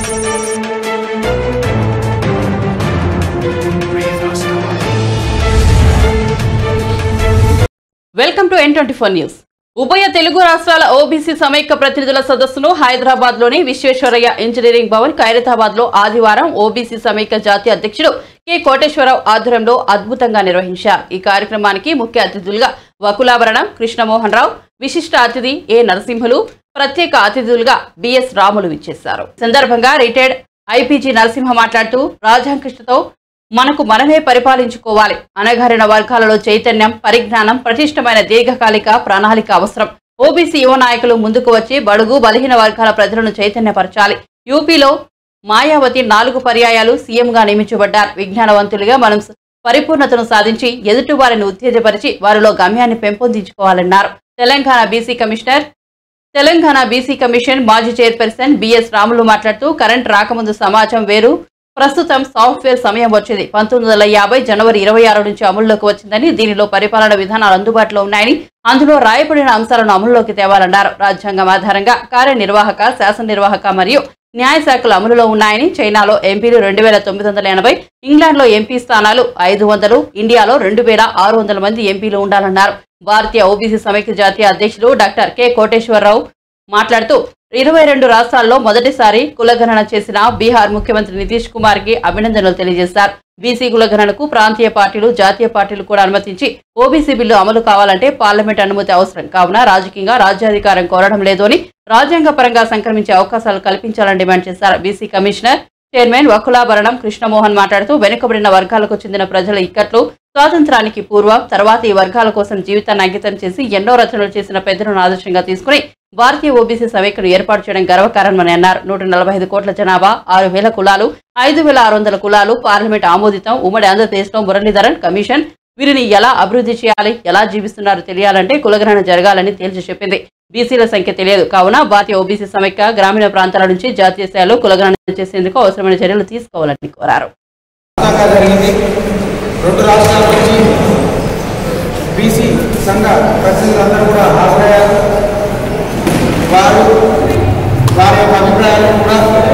welcome to N twenty four news ఉభయ తెలుగు రాష్ట్రాల OBC సమైక్య ప్రతినిధుల సదస్సును హైదరాబాద్ లోని విశ్వేశ్వరయ్య ఇంజనీరింగ్ భవన్ ఖైరతాబాద్ లో ఆదివారం ఓబీసీ సమైక్య జాతీయ అధ్యక్షుడు కె కోటేశ్వరరావు ఆధ్వర్యంలో అద్భుతంగా నిర్వహించారు ఈ కార్యక్రమానికి ముఖ్య అతిథులుగా వకులాభరణం కృష్ణమోహన్ రావు విశిష్ట అతిథి ఏ నరసింహులు ప్రత్యేక అతిథులుగా బిఎస్ రాములు విచ్చేశారు ఈ సందర్భంగా రిటైర్డ్ ఐపీజీ నరసింహ మాట్లాడుతూ రాజాంకృష్ణతో మనకు మనమే పరిపాలించుకోవాలి అనగారిన వర్గాలలో చైతన్యం పరిజ్ఞానం ప్రతిష్టమైన దీర్ఘకాలిక ప్రణాళిక అవసరం ఓబీసీ యువ నాయకులు ముందుకు వచ్చి బడుగు బలహీన వర్గాల ప్రజలను చైతన్యపరచాలి యూపీలో మాయావతి నాలుగు పర్యాయాలు సీఎంగా నియమించబడ్డారు విజ్ఞానవంతులుగా మనం పరిపూర్ణతను సాధించి ఎదుటివారిని ఉత్తేజపరిచి వారిలో గమ్యాన్ని పెంపొందించుకోవాలన్నారు Telangana BC commissioner Telangana BC commission మాజీ చైర్పర్సన్ బిఎస్ రాములు మాట్లాడుతూ కరెంట్ రాకముందు సమాజం వేరు ప్రస్తుతం సాఫ్ట్వేర్ సమయం వచ్చింది పంతొమ్మిది వందల యాభై జనవరి ఇరవై ఆరు నుంచి అమల్లోకి వచ్చిందని దీనిలో పరిపాలన విధానాలు అందుబాటులో ఉన్నాయని అందులో రాయబడిన అంశాలను అమలులోకి తేవాలన్నారు రాజ్యాంగం ఆధారంగా కార్యనిర్వాహక శాసననిర్వాహక మరియు న్యాయ శాఖలు అమలులో ఉన్నాయని చైనాలో ఎంపీలు రెండు వేల తొమ్మిది వందల ఎనభై ఇంగ్లాండ్లో ఎంపీ స్థానాలు ఐదు వందలు ఇండియాలో రెండు వేల ఆరు వందల మంది ఎంపీలు ఉండాలన్నారు భారతీయ ఓబీసీ సమైక్య జాతీయ అధ్యక్షులు డాక్టర్ కె కోటేశ్వరరావు మాట్లాడుతూ ఇరవై రెండు రాష్ట్రాల్లో మొదటిసారి కులగణన చేసిన బీహార్ ముఖ్యమంత్రి నితీష్ కుమార్ కి అభినందనలు తెలియజేశారు బీసీ కులగణనకు ప్రాంతీయ పార్టీలు జాతీయ పార్టీలు కూడా అనుమతించి ఓబీసీ బిల్లు అమలు కావాలంటే పార్లమెంట్ అనుమతి అవసరం కావున రాజకీయంగా రాజ్యాధికారం కోరడం లేదు అని రాజ్యాంగ పరంగా సంక్రమించే అవకాశాలు కల్పించాలని డిమాండ్ చేశారు BC commissioner chairman Vakulabharanam Krishnamohan మాట్లాడుతూ వెనుకబడిన వర్గాలకు చెందిన ప్రజల ఇక్కట్లు స్వాతంత్రానికి పూర్వం తర్వాత ఈ వర్గాల కోసం జీవితాన్ని అంకితం చేసి ఎన్నో రచనలు చేసిన పెద్దలను ఆదర్శంగా తీసుకుని భారతీయ ఓబీసీ సమైక్యను ఏర్పాటు చేయడం గర్వకారణమని అన్నారు నూట నలభై ఐదు కోట్ల జనాభా ఆరు వేల కులాలు ఐదు వేల ఆరు వందల కులాలు పార్లమెంట్ ఆమోదితం ఉమ్మడి ఆంధ్రప్రదేశ్లో మురళీధరన్ కమిషన్ వీరిని ఎలా అభివృద్ధి చేయాలి ఎలా జీవిస్తున్నారో తెలియాలంటే కులగ్రహణ జరగాలని తేల్చి చెప్పింది బీసీల సంఖ్య తెలియదు కావున భారతీయ ఓబీసీ సమైక్య గ్రామీణ ప్రాంతాల నుంచి జాతీయ స్థాయిలో కులగ్రహణ చేసేందుకు అవసరమైన చర్యలు తీసుకోవాలని కోరారు దాకా జరిగింది రెండు రాష్ట్రాల నుంచి బీసీ సంఘ ప్రతినిధులందరూ కూడా హాజరయ్యారు వారు వారి యొక్క అభిప్రాయాలను కూడా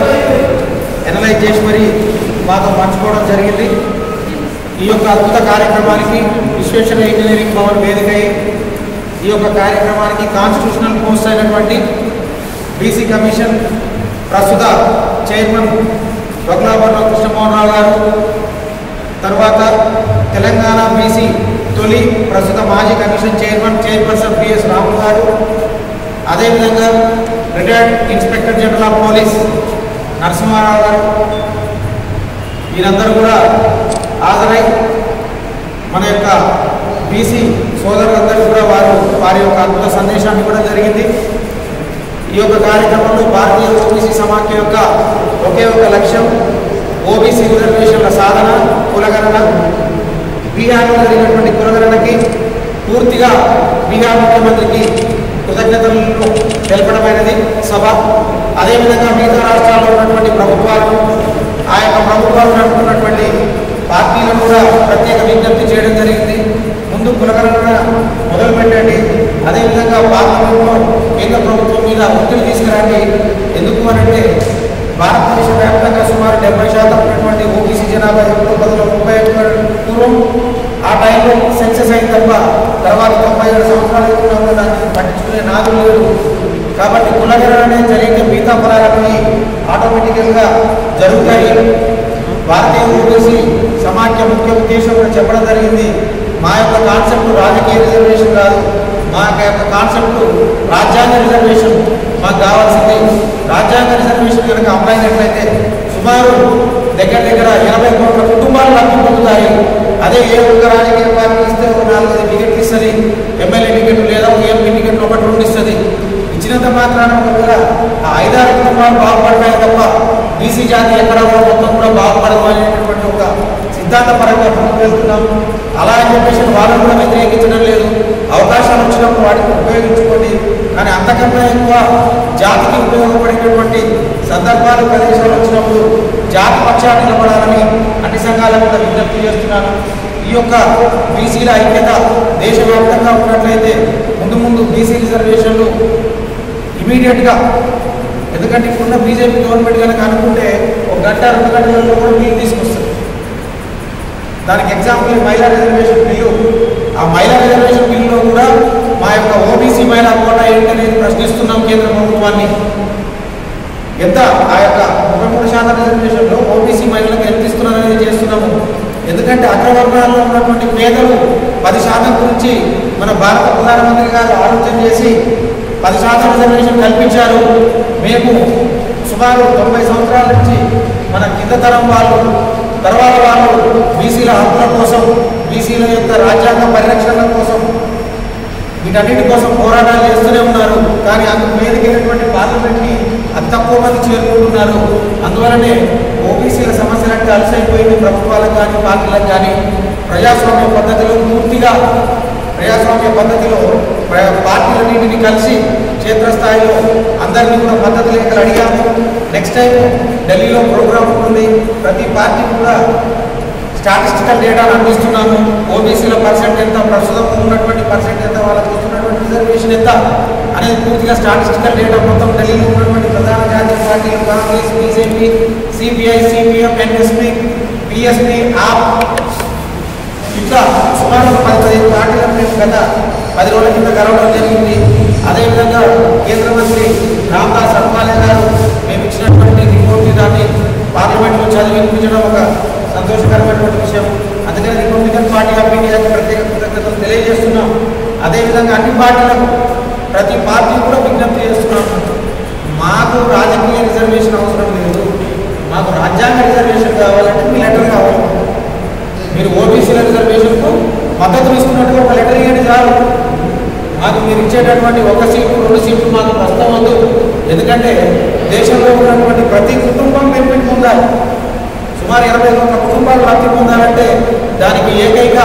ఎనలైజ్ చేసి మరి మాతో పంచుకోవడం జరిగింది ఈ యొక్క అద్భుత కార్యక్రమానికి విశ్వేశ్వర ఇంజనీరింగ్ భవన్ వేదికై ఈ యొక్క కార్యక్రమానికి కాన్స్టిట్యూషనల్ పోస్ట్ అయినటువంటి బీసీ కమిషన్ ప్రస్తుత చైర్మన్ బగ్లాభరణ కృష్ణమోహన్ రావు గారు తర్వాత తెలంగాణ బీసీ తొలి ప్రస్తుత మాజీ commission chairman chairperson PS Ramulu garu అదేవిధంగా retired inspector general of police Narasimharao garu వీరందరూ కూడా హాజరై మన యొక్క బీసీ సోదరులందరూ కూడా వారు వారి యొక్క అద్భుత సందేశాన్ని కూడా జరిగింది ఈ యొక్క కార్యక్రమంలో భారతీయ ఓబీసీ సమాఖ్య యొక్క ఒకే ఒక లక్ష్యం ఓబీసీ రిజర్వేషన్ల సాధన కులగణన బీహార్లో జరిగినటువంటి కులగణనకి పూర్తిగా బీహార్ ముఖ్యమంత్రికి కృతజ్ఞతలు తెలపడమైనది సభ అదేవిధంగా మిగతా రాష్ట్రాల్లో ఉన్నటువంటి ప్రభుత్వాలు ఆ యొక్క ప్రభుత్వాలు నడుపుతున్నటువంటి పార్టీలను కూడా ప్రత్యేక విజ్ఞప్తి చేయడం జరిగింది ముందు కులగణన మొదలు పెట్టండి అదేవిధంగా పార్లమెంట్లో కేంద్ర ప్రభుత్వం మీద ఒత్తిడి తీసుకురండి ఎందుకు అనంటే భారతదేశ వ్యాప్తంగా సుమారు డెబ్బై శాతం ఉన్నటువంటి ఓబీసీ జనాభా ఎప్పుడు వందల ముప్పై ఐదు పూర్వం ఆ టైంలో సెన్సెస్ అయిన తప్ప తర్వాత తొంభై ఏడు సంవత్సరాలు ఎక్కువ కూడా దాన్ని పట్టించుకునే నాదులు లేడు కాబట్టి కులగణన అనేది జరిగితే మిగతా ఫలాలన్నీ ఆటోమేటికల్గా జరుగుతాయి భారతీయ ఓబీసీ సమాఖ్య ముఖ్య ఉద్దేశం కూడా చెప్పడం జరిగింది మా యొక్క కాన్సెప్ట్ రాజకీయ రిజర్వేషన్ కాదు మా యొక్క కాన్సెప్ట్ రాజ్యాంగ రిజర్వేషన్ మాకు కావాల్సింది రాజ్యాంగ రిజర్వేషన్ కనుక అమలైనట్లయితే సుమారు దగ్గర దగ్గర ఎనభై కోట్ల కుటుంబాలు లబ్ధి పొందుతాయి అదే ఏ ఒక్క రాజకీయ పార్టీ ఇస్తే ఒక నాలుగైదు టికెట్లు ఇస్తుంది ఎమ్మెల్యే టికెట్ లేదా ఒక ఎంపీ టికెట్ ఒకటి రెండు ఇస్తుంది ఇచ్చినంత మాత్రాన ఒకవేళ ఆ ఐదారు కుటుంబాలు బాగుపడతాయి తప్ప బీసీ జాతి ఎక్కడ కూడా మొత్తం కూడా బాగుపడదు అనేటటువంటి ఒక సిద్ధాంతపరంగా ముందుకు వెళ్తున్నాం అలా అని చెప్పేసి వాళ్ళని కూడా వ్యతిరేకించడం లేదు అవకాశాలు వచ్చినప్పుడు వాటిని ఉపయోగించుకోండి కానీ అంతకన్నా ఎక్కువ జాతికి ఉపయోగపడేటటువంటి సందర్భాలు ప్రదేశాలు వచ్చినప్పుడు జాతి పక్షాన్ని నిలబడాలని అన్ని సంఘాలకు కూడా విజ్ఞప్తి చేస్తున్నాను ఈ యొక్క బీసీల ఐక్యత దేశవ్యాప్తంగా ఉన్నట్లయితే ముందు ముందు బీసీ రిజర్వేషన్లు ఇమీడియట్గా ఎందుకంటే ఇప్పుడున్న బీజేపీ గవర్నమెంట్ కనుక అనుకుంటే ఒక గంట రెండు గంటలలో కూడా బిల్లు తీసుకొస్తుంది దానికి ఎగ్జాంపుల్ ఈ మహిళా రిజర్వేషన్ బిల్లు ఆ మహిళా రిజర్వేషన్ బిల్లులో కూడా మా యొక్క ఓబీసీ మహిళా కోటా ఏంటనేది ప్రశ్నిస్తున్నాం కేంద్ర ప్రభుత్వాన్ని ఎంత ఆ యొక్క ముప్పై మూడు శాతం రిజర్వేషన్లో ఓబీసీ మహిళలకు ఎంత ఇస్తున్నారనేది చేస్తున్నాము ఎందుకంటే అగ్రవర్ణాల్లో ఉన్నటువంటి పేదలు పది శాతం గురించి మన భారత ప్రధానమంత్రి గారు ఆలోచన చేసి పది శాతం రిజర్వేషన్ కల్పించారు మేము సుమారు తొంభై సంవత్సరాల నుంచి మన కింద తరం వాళ్ళు తర్వాత వాళ్ళు బీసీల హక్కుల కోసం బీసీల యొక్క రాజ్యాంగ పరిరక్షణ కోసం వీటన్నిటి కోసం పోరాటాలు చేస్తూనే ఉన్నారు కానీ అందుకు వేదికైనటువంటి పార్లమెంట్కి అతి తక్కువ మంది చేరుకుంటున్నారు అందువలనే ఓబీసీల సమస్యలంటే అలసైపోయింది ప్రభుత్వాలకు కానీ పార్టీలకు కానీ ప్రజాస్వామ్య పద్ధతిలో పూర్తిగా ప్రజాస్వామ్య పద్ధతిలో ప్ర- పార్టీలన్నింటినీ కలిసి క్షేత్రస్థాయిలో అందరినీ కూడా పద్ధతి లేఖలు అడిగాము నెక్స్ట్ టైం ఢిల్లీలో ప్రోగ్రామ్ ఉంటుంది ప్రతి పార్టీ కూడా స్టాటిస్టికల్ డేటాను అందిస్తున్నాము ఓబీసీల పర్సెంట్ ఎంత ప్రస్తుతం ఉన్నటువంటి పర్సెంట్ ఎంత వాళ్ళకి వస్తున్నటువంటి రిజర్వేషన్ ఎంత అనేది పూర్తిగా స్టాటిస్టికల్ డేటా మొత్తం ఢిల్లీలో ఉన్నటువంటి ప్రధాన జాతీయ పార్టీలు Congress BJP CPI CPM NSP PSP AAP ఇట్లా సుమారు ఒక పది పదిహేను పార్టీలను మేము గత పది రోజుల కింద కలవడం జరిగింది అదేవిధంగా కేంద్ర మంత్రి రామ్దాస్ అఠవాలే గారు మేము ఇచ్చినటువంటి రిపోర్ట్ దాన్ని పార్లమెంట్లో చదివి వినిపించడం ఒక సంతోషకరమైనటువంటి విషయం అందుకని రిపబ్లికన్ పార్టీ ఆఫ్ ఇండియాకి ప్రత్యేక కృతజ్ఞతలు తెలియజేస్తున్నాం అదేవిధంగా అన్ని పార్టీలకు ప్రతి పార్టీ కూడా విజ్ఞప్తి చేస్తున్నాం మాకు రాజకీయ రిజర్వేషన్ అవసరం లేదు మాకు రాజ్యాంగ రిజర్వేషన్ కావాలంటే మీ లెటర్ కావాలి మీరు ఓబీసీల రిజర్వేషన్కు మద్దతు ఇస్తున్నట్టుగా ఒక లెటర్ ఇవ్వండి చాలు మాకు మీరు ఇచ్చేటటువంటి ఒక సీటు రెండు సీట్లు మాకు ప్రస్తుతం వద్దు ఎందుకంటే దేశంలో ఉన్నటువంటి ప్రతి కుటుంబం బెనిఫిట్ పొందాలి సుమారు ఇరవై ఒక్క కుటుంబాలు లబ్ధి పొందాలంటే దానికి ఏకైక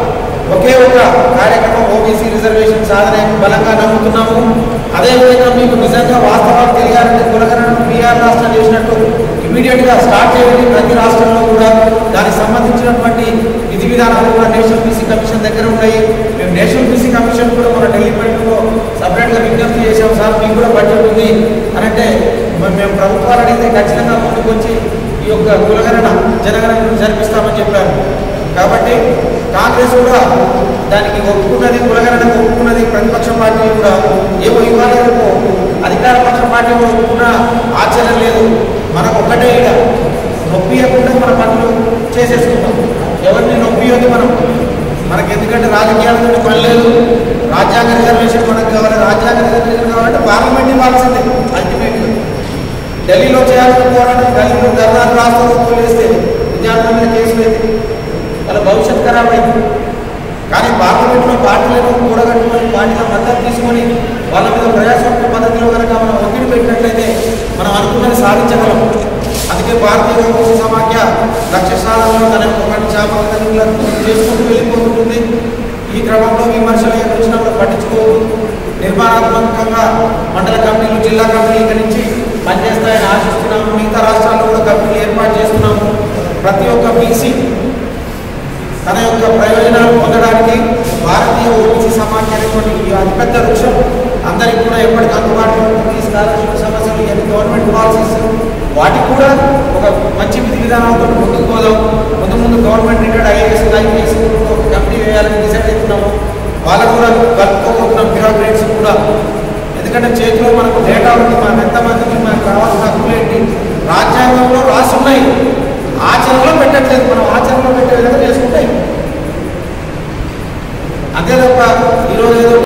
ఒకే ఒక కార్యక్రమం ఓబీసీ రిజర్వేషన్ సాధన బలంగా నమ్ముతున్నాము అదేవిధంగా మీకు నిజంగా వాస్తవాలు తెలియాలంటే కులగణను బీఆర్ రాష్ట్రం చేసినట్టు ఇమీడియట్ గా స్టార్ట్ చేయండి ప్రతి రాష్ట్రంలో కూడా దానికి సంబంధించినటువంటి విధి విధానాలు కూడా నేషనల్ బీసీ కమిషన్ దగ్గర ఉన్నాయి మేము నేషనల్ బీసీ కమిషన్ కూడా మన ఢిల్లీ మీటింగ్లో సపరేట్ గా విజ్ఞప్తి చేసాం సార్ మీకు కూడా బడ్జెట్ ఉంది అని అంటే మరి మేము ప్రభుత్వాలు అడిగితే ఖచ్చితంగా ముందుకు వచ్చి ఈ యొక్క కులగణన జనగణన జరిపిస్తామని చెప్పారు కాబట్టి కాంగ్రెస్ కూడా దానికి ఒప్పుకున్నది కులగణనకు ఒప్పుకున్నది ప్రతిపక్ష పార్టీలు కూడా ఏమో ఇవాళ రేపు అధికార పక్ష పార్టీ కూడా ఒప్పుకున్న ఆశ్చర్యం లేదు మనకు ఒక్కటే ఇక నొప్పియకుండా మన పనులు చేసేసుకుంటాం ఎవరిని నొప్పియొద్దు మనం మనకి ఎందుకంటే రాజకీయాలతో పని లేదు రాజ్యాంగ రిజర్వేషన్ మనకు కావాలి రాజ్యాంగ రిజర్వేషన్ కావాలంటే పార్లమెంట్ ఇవ్వాల్సిందే అల్టిమేట్గా ఢిల్లీలో చేయాల్సిన పోరాటం ఢిల్లీలో ధర్నాలు రాష్ట్రంలో పోలేస్తే విద్యార్థుల మీద కేసులు అయితే వాళ్ళ భవిష్యత్ ఖరాబ్ అయింది కానీ పార్లమెంట్లో పార్టీలను కూడగట్టుకొని పార్టీల మద్దతు తీసుకొని వాళ్ళ మీద ప్రజాస్వామ్య పద్ధతిలో కనుక మనం ఒత్తిడి పెట్టినట్లయితే మనం అనుకున్నది సాధించగలం అందుకే భారతీయ ఓబీసీ సమాఖ్య లక్ష్య సాధనలో తన యొక్క పని చేపలను చేసుకుంటూ వెళ్ళిపోతుంటుంది ఈ క్రమంలో విమర్శలు ఏమి వచ్చినప్పుడు పట్టించుకోవద్దు నిర్మాణాత్మకంగా మండల కమిటీలు జిల్లా కమిటీలు ఇక్కడి నుంచి పనిచేస్తాయని ఆశిస్తున్నాము మిగతా రాష్ట్రాల్లో కూడా కమిటీలు ఏర్పాటు చేస్తున్నాము ప్రతి ఒక్క బీసీ తన యొక్క ప్రయోజనాలు పొందడానికి భారతీయ ఓబీసీ సమాఖ్య అనేటువంటి ఈ అతిపెద్ద వృక్షం అందరికీ కూడా ఎప్పటికీ అందుబాటులో ఉంటుంది స్కాలర్షిప్ సమస్యలు ఇవన్నీ గవర్నమెంట్ పాలసీస్ వాటికి కూడా ఒక మంచి విధి విధానాలతో ముందుకు పోదాం ముందు ముందు గవర్నమెంట్ రిటైర్డ్ ఐఏఎస్ ఐపీఎస్ ఒక కమిటీ వేయాలని డిసైడ్ అవుతున్నాము వాళ్ళకు కూడా కలుపుకోబోతున్నాం బ్యూరోక్రేట్స్ కూడా ఎందుకంటే చేతిలో మనకు డేటా ఉంది మనం ఎంతమందికి మనకు కావాల్సిన హక్కులు ఏంటి రాజ్యాంగంలో రాసి ఉన్నాయి ఆచరణలో పెట్టట్లేదు మనం ఆచరణలో పెట్టే విధంగా చేసుకుంటే అంతే తప్ప ఈరోజు